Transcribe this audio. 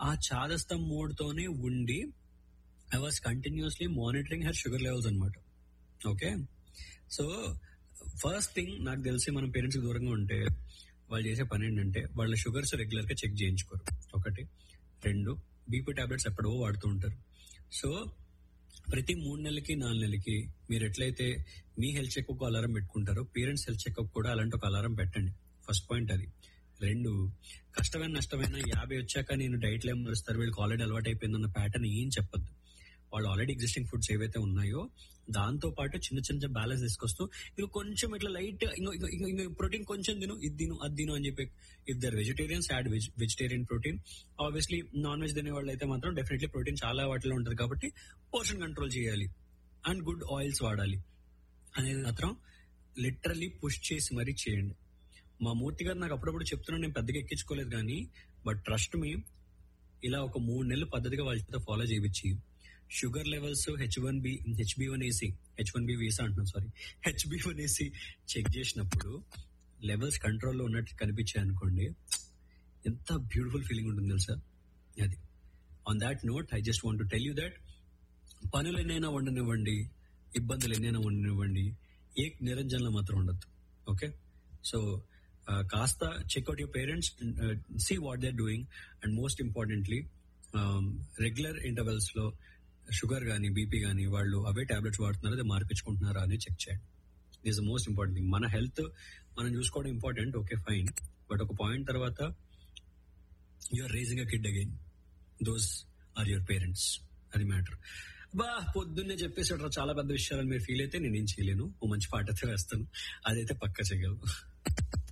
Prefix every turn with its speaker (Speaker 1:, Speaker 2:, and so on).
Speaker 1: ఆ చాదస్తం మోడ్ తోనే ఉండి I was continuously monitoring her sugar levels అనమాట ఓకే సో ఫస్ట్ థింగ్ నాకు తెలిసి మన పేరెంట్స్ దూరంగా ఉంటే వాళ్ళు చేసే పని ఏంటంటే వాళ్ళ షుగర్స్ రెగ్యులర్ గా చెక్ చేయించుకోరు ఒకటి రెండు బీపీ టాబ్లెట్స్ ఎప్పుడో వాడుతూ ఉంటారు సో ప్రతి మూడు నెలలకి నాలుగు నెలలకి మీరు ఎట్లయితే మీ హెల్త్ చెకప్ అలారం పెట్టుకుంటారో పేరెంట్స్ హెల్త్ చెకప్ కూడా అలాంటి ఒక అలారం పెట్టండి ఫస్ట్ పాయింట్ అది రెండు కష్టమైన నష్టమైన యాభై వచ్చాక నేను డైట్ ఏం మారుస్తారు వీళ్ళకి ఆల్రెడీ అలవాటు అయిపోయిందన్న ప్యాటర్న్ ఏం చెప్పద్దు వాళ్ళు ఆల్రెడీ ఎగ్జిస్టింగ్ ఫుడ్స్ ఏవైతే ఉన్నాయో దాంతో పాటు చిన్న చిన్న బ్యాలెన్స్ తీసుకొస్తూ ఇక కొంచెం ఇట్లా లైట్ ఇంకా ప్రోటీన్ కొంచెం తిను ఇది తిను అది తిను అని చెప్పి if they're vegetarians add vegetarian protein obviously non veg తినే వాళ్ళు అయితే మాత్రం డెఫినెట్లీ ప్రోటీన్ చాలా వాటిలో ఉంటుంది కాబట్టి పోర్షన్ కంట్రోల్ చేయాలి అండ్ గుడ్ ఆయిల్స్ వాడాలి అనేది మాత్రం లిటరలీ పుష్ చేసి మరీ చేయండి మా మూర్తి గారు నాకు అప్పుడప్పుడు చెప్తున్నా నేను పెద్దగా ఎక్కించుకోలేదు కానీ బట్ ట్రస్ట్ మీ ఇలా ఒక మూడు నెలలు పద్ధతిగా వాళ్ళతో ఫాలో చేయించి sugar levels H one B HB one AC H one B visa అంటున్నాను sorry HB one AC check చేసినప్పుడు లెవెల్స్ కంట్రోల్లో ఉన్నట్టు కనిపించాయి అనుకోండి ఎంత బ్యూటిఫుల్ ఫీలింగ్ ఉంటుంది తెలుసా అది on that note I just want tell you that పనులు ఎన్నైనా వండనివ్వండి ఇబ్బందులు ఎన్నైనా వండనివ్వండి ఏ నిరంజనంలో మాత్రం ఉండద్దు ఓకే సో కాస్త check out your parents see what they doing and most importantly regular intervals లో షుగర్ కానీ బీపీ కానీ వాళ్ళు అవే టాబ్లెట్స్ వాడుతున్నారా అదే మార్పించుకుంటున్నారా అని చెక్ చేయండి దిస్ మోస్ట్ ఇంపార్టెంట్ థింగ్ మన హెల్త్ మనం చూసుకోవడం ఇంపార్టెంట్ ఓకే ఫైన్ బట్ ఒక పాయింట్ తర్వాత you're raising a kid again those are your parents అది మ్యాటర్ బా పొద్దున్నే చెప్పేసాడు చాలా పెద్ద విషయాలు మీరు ఫీల్ అయితే నేనేం చేయలేను ఓ మంచి పాట అయితే వేస్తాను అదైతే పక్క చేయగలను